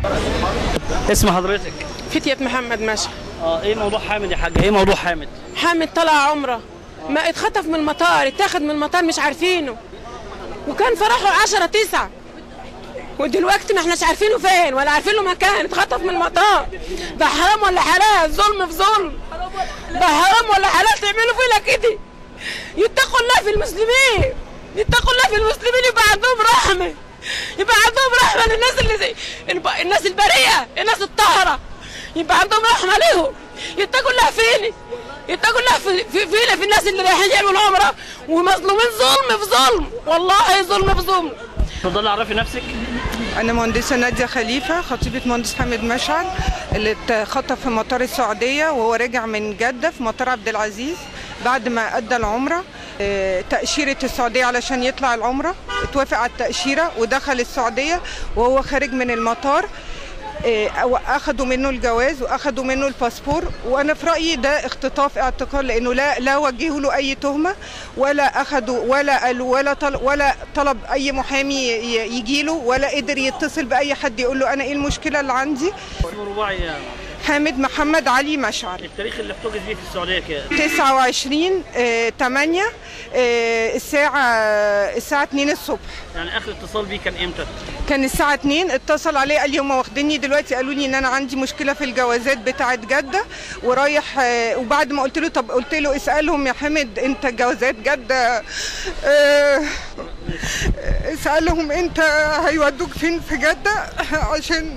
اسم حضرتك فتية محمد ماشي اه ايه موضوع حامد يا حاج ايه موضوع حامد حامد طلع عمره ما اتخطف من المطار اتاخد من المطار مش عارفينه وكان فرحه 10 9 ودلوقتي ما احناش عارفينه فين ولا عارفين له مكان اتخطف من المطار ده حرام ولا حلال ظلم في ظلم ده حرام ولا حلال تعملوا فينا كده يتقوا الله في المسلمين يتقوا الله في المسلمين يبقى عندهم رحمه يبقى عندهم رحمه للناس اللي زي الب- الناس البريئه الناس الطاهره يبقى عندهم رحمه ليهم يتقوا الله فيني يتقوا الله في في فينا في الناس اللي رايحين يعملوا عمره ومظلومين ظلم في ظلم والله ظلم في ظلم اتفضلي عرفي نفسك أنا مهندسة نادية خليفة خطيبة مهندس حامد مشعل اللي اتخطف في مطار السعودية وهو راجع من جدة في مطار عبد العزيز بعد ما أدى العمرة آه، تأشيرة السعودية علشان يطلع العمرة اتوافق على التأشيرة ودخل السعودية وهو خارج من المطار آه، اخذوا منه الجواز واخذوا منه الباسبور وانا في رايي ده اختطاف اعتقال لانه لا لا وجهوا له اي تهمه ولا اخذوا ولا قالوا ولا طلب ولا طلب اي محامي يجي له ولا قدر يتصل باي حد يقول له انا ايه المشكله اللي عندي اسم رباعي يا حامد محمد علي مشعل التاريخ اللي احتجز بيه في السعوديه كده 29 آه، 8 آه، الساعه الساعه 2 الصبح يعني اخر اتصال بيه كان امتى كان الساعة 2 اتصل عليه قال لي هم واخديني دلوقتي قالوا لي ان انا عندي مشكلة في الجوازات بتاعة جدة ورايح آه، وبعد ما قلت له طب قلت له اسألهم يا حمد انت جوازات جدة آه، اسألهم انت هيودوك فين في جدة عشان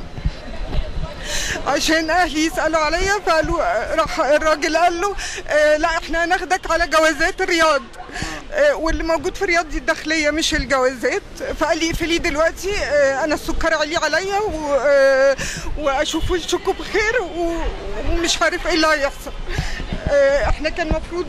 عشان اهلي يسالوا عليا فقالوا راح الراجل قال له آه لا احنا هناخدك على جوازات الرياض آه واللي موجود في الرياض دي الداخليه مش الجوازات فقال لي اقفلي دلوقتي آه انا السكر عليه عليا و- آه واشوف وشكم بخير و- ومش عارف ايه اللي هيحصل آه احنا كان المفروض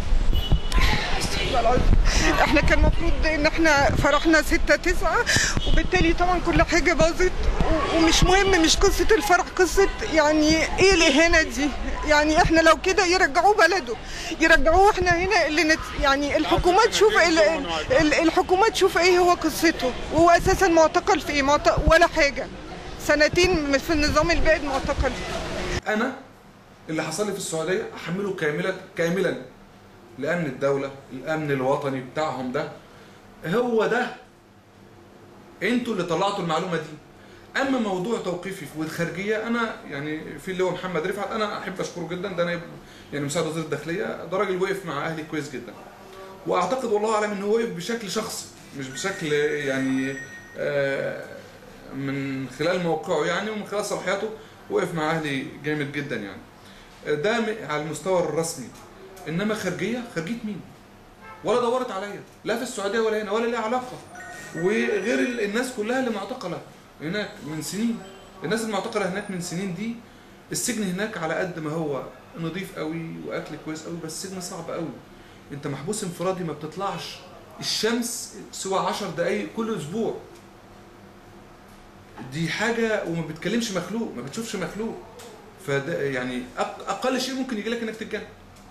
احنا كان المفروض ان احنا فرحنا ستة تسعة وبالتالي طبعا كل حاجة باظت و- ومش مهم مش قصة الفرح قصة يعني ايه الإهانة دي يعني احنا لو كده يرجعوه بلده يرجعوه احنا هنا اللي نت يعني الحكومة تشوف ال- ال- الحكومة تشوف ايه هو قصته وهو اساسا معتقل في ايه معت- ولا حاجة سنتين في النظام البائد معتقل انا اللي حصل لي في السعوديه احمله كاملا كاملا لامن الدوله الامن الوطني بتاعهم ده هو ده انتوا اللي طلعتوا المعلومه دي اما موضوع توقيفي في الخارجيه انا يعني في اللي هو محمد رفعت انا احب اشكره جدا ده انا يعني مساعد وزير الداخليه ده راجل وقف مع اهلي كويس جدا واعتقد والله اعلم ان هو وقف بشكل شخصي مش بشكل يعني آه، من خلال موقعه يعني ومن خلال صلاحياته وقف مع اهلي جامد جدا يعني ده م- على المستوى الرسمي انما خارجيه خارجيه مين ولا دورت عليا لا في السعوديه ولا هنا ولا ليها علاقه وغير ال- الناس كلها اللي معتقله هناك من سنين الناس المعتقله هناك من سنين دي السجن هناك على قد ما هو نظيف قوي واكل كويس قوي بس السجن صعب قوي انت محبوس انفرادي ما بتطلعش الشمس سوى 10 دقايق كل اسبوع دي حاجه وما بتكلمش مخلوق ما بتشوفش مخلوق فده يعني أق- اقل شيء ممكن يجي لك انك تتجنن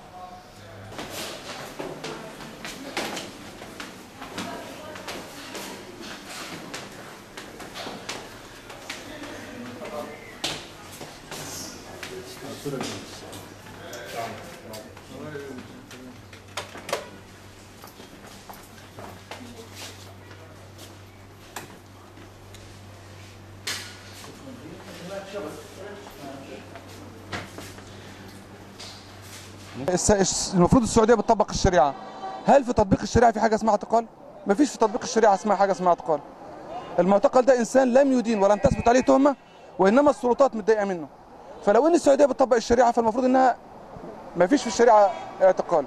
الس- الس- المفروض السعوديه بتطبق الشريعه هل في تطبيق الشريعه في حاجه اسمها اعتقال ما فيش في تطبيق الشريعه اسمها حاجه اسمها اعتقال المعتقل ده انسان لم يدين ولم تثبت عليه تهمه وانما السلطات متضايقه منه فلو ان السعوديه بتطبق الشريعه فالمفروض انها ما فيش في الشريعه اعتقال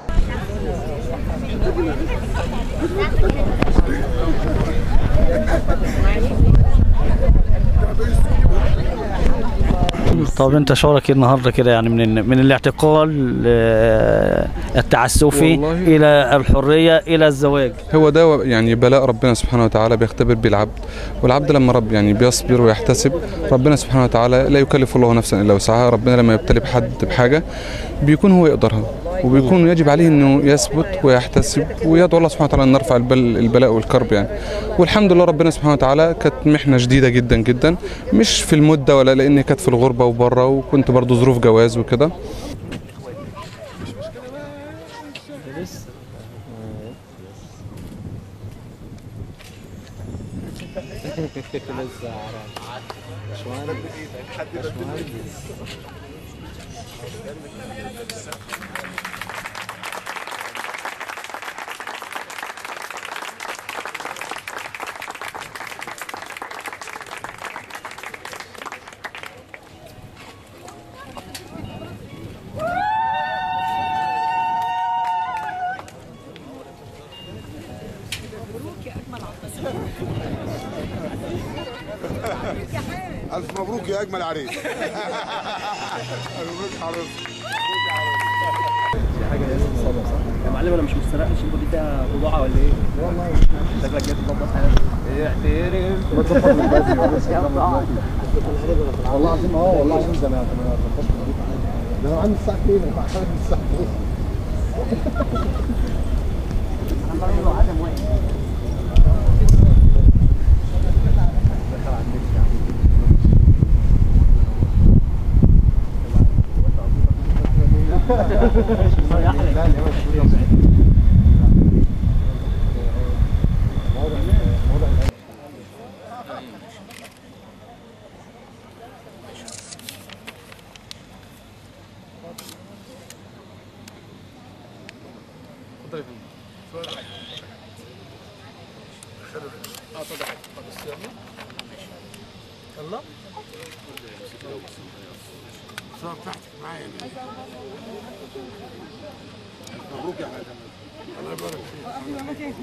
طب انت شعورك ايه النهارده كده يعني من من الاعتقال آه، التعسفي والله- الى الحريه الى الزواج هو ده يعني بلاء ربنا سبحانه وتعالى بيختبر بيه العبد والعبد لما رب يعني بيصبر ويحتسب ربنا سبحانه وتعالى لا يكلف الله نفسا الا وسعها ربنا لما يبتلي بحد بحاجه بيكون هو يقدرها وبيكون يجب عليه انه يثبت ويحتسب ويدعو الله سبحانه وتعالى ان نرفع البل البلاء والكرب يعني والحمد لله ربنا سبحانه وتعالى كانت محنه شديده جدا جدا مش في المده ولا لان كانت في الغربه وبره وكنت برضو ظروف جواز وكده ألف مبروك يا أجمل عريس مبروك حضرتك يا معلم انا مش مستريح الشنطه دي فيها بضاعه ولا ايه؟ والله شكلك جاي تظبط حالك والله العظيم اه والله العظيم ده انا ده انا عندي الساعة 2 انا بعترف من الساعة 2 مبروك يا حاج الله يبارك فيك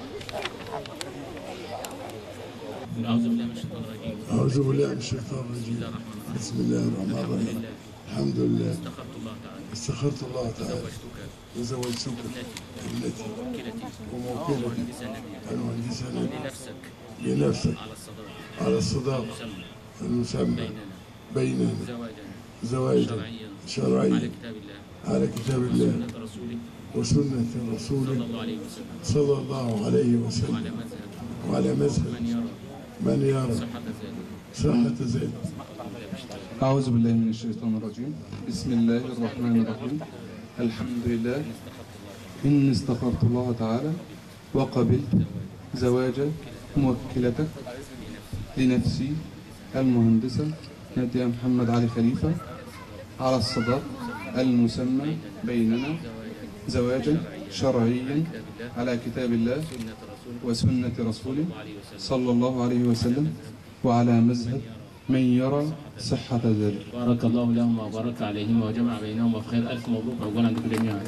أعوذ بالله من الشيطان الرجيم بسم الله الرحمن الرحيم الحمد لله استخرت الله تعالى وزوجتك ابنتي وموكلتي المهندسة لنفسك لنفسك على الصداق المسمى بيننا زواجا شرعيا على كتاب الله وسنة رسوله صلى الله عليه وسلم وعلى مذهب من يرى صحة ذلك أعوذ بالله من الشيطان الرجيم بسم الله الرحمن الرحيم الحمد لله إني استغفرت الله تعالى وقبلت زواج موكلتك لنفسي المهندسة نادية محمد علي خليفة على الصداق المسمى بيننا زواجا شرعيا على كتاب الله وسنة رسوله صلى الله عليه وسلم وعلى مذهب من يرى صحة ذلك بارك الله لهما وبارك عليهما وجمع بينهما في خير ألف مبروك عقبال عندكم جميعا